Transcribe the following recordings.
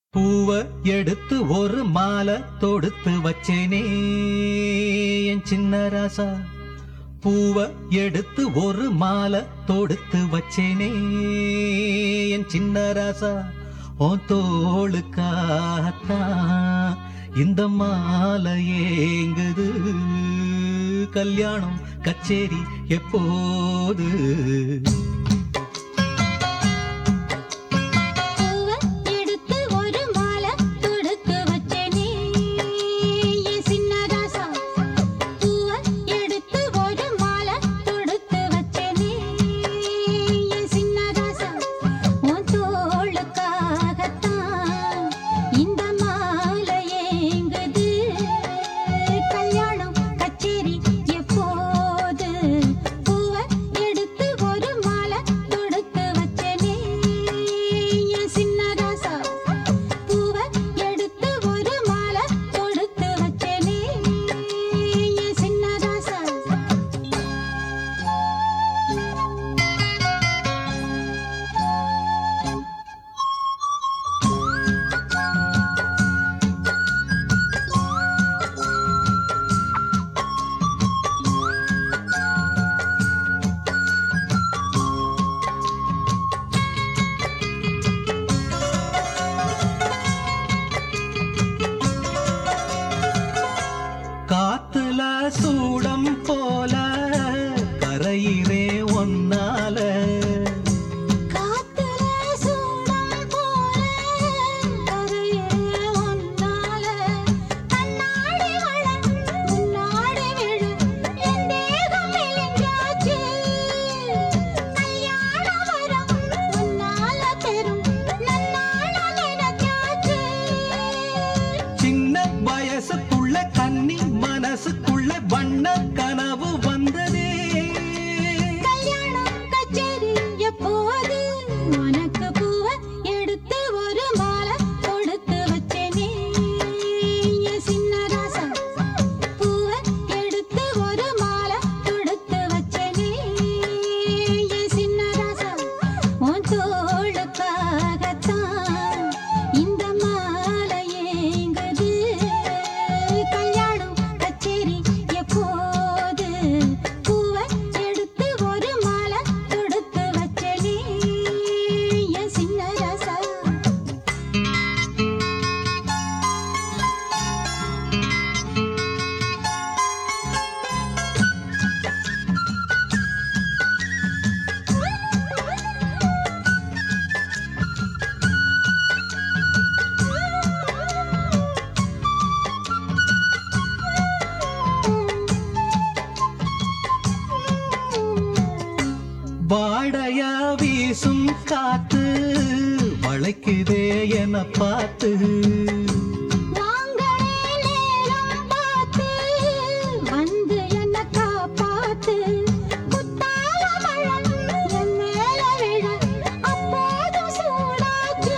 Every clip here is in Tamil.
பூவ எடுத்து ஒரு மாலை தொடுத்து வச்சேனே என் சின்ன ராசா பூவ எடுத்து ஒரு மாலை தொடுத்து வச்சேனே என் சின்ன ராசா ஓ தோளுக்காகத்தான் இந்த மாலை ஏங்குது கல்யாணம் கச்சேரி எப்போது பூவ எடுத்து ஒரு மாலை தொடுத்து வச்சேனே என் சின்ன ராசா பூவ எடுத்து ஒரு மாலை தொடுத்து வச்சேனே என் சின்ன ராசா உன் தோளுக்காகத்தான் இந்த மாலை ஏங்குது கல்யாணம் கச்சேரி எப்போது பூவ எடுத்து ஒரு மாலை தொடுத்து வச்சேனே என் சின்ன ராசா பூவ எடுத்து ஒரு மாலை தொடுத்து வச்சேனே என் சின்ன ராசா காத்துல சூடம் போல கரையிறே ஒன்னால காத்துல சூடம் போல கரையே ஒன்னால கண்ணாடி வள முன்னாடி விழு என் தேகம் மெலிஞ்சாச்சு கல்யாண வரம் உன்னால பெரும் நன்னாள நினைச்சாச்சு சின்ன வயசுக்குள்ள கன்னி மனசுக்குள்ள வண்ண கனவு வந்ததே கல்யாணம் கச்சேரி எப்போது உனக்கு பூவ எடுத்து ஒரு மாலை கொடுத்து வச்சேனே என் சின்ன ராசா பூவ எடுத்து ஒரு மாலை கொடுத்து வச்சேனே என் சின்ன ராசா உன் தோளுக்காகத்தான் இந்த மாலை ஏங்குது கல்யாணம் கச்சேரி எப்போது பூவ எடுத்து ஒரு மாலை தொடுத்து வச்சேனே என் சின்ன ராசா வாடையா வீசும் காத்து வளைக்குதே என பார்த்து வாங்களே நேரம் பார்த்து வந்து என்ன காப்பாத்து குத்தால மழை என் மேல விழ அப்போதும் சூடாச்சு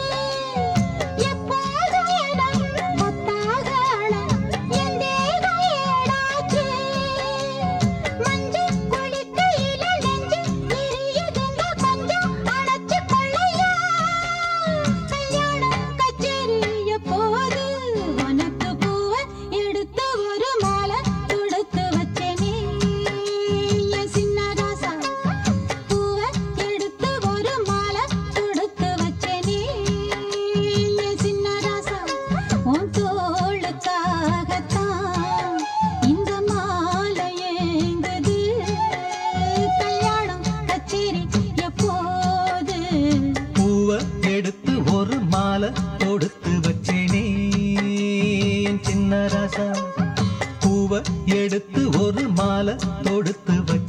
எப்போதும் என கொத்தாக அழ என் தேகம் ஏடாச்சு மஞ்சு குளிக்கையில நெஞ்சு எரியுதுங்க கொஞ்சம் அணைச்சு கொள்ளையா கல்யாணம் கச்சேரி எப்போது உனக்கு பூவ எடுத்து ஒரு மாலை தொடுத்து வச்சேனே என் சின்ன ராசா பூவ எடுத்து ஒரு மாலை தொடுத்து வச்சேனே என் சின்ன ராசா உன் தோளுக்காகத்தான் இந்த மாலை ஏங்குது கல்யாணம் கச்சேரி எப்போது பூவ எடுத்து ஒரு மாலை தொடுத்து வச்சேனே என் சின்ன ராசா பூவ எடுத்து ஒரு மாலை தொடுத்து வச்சேனே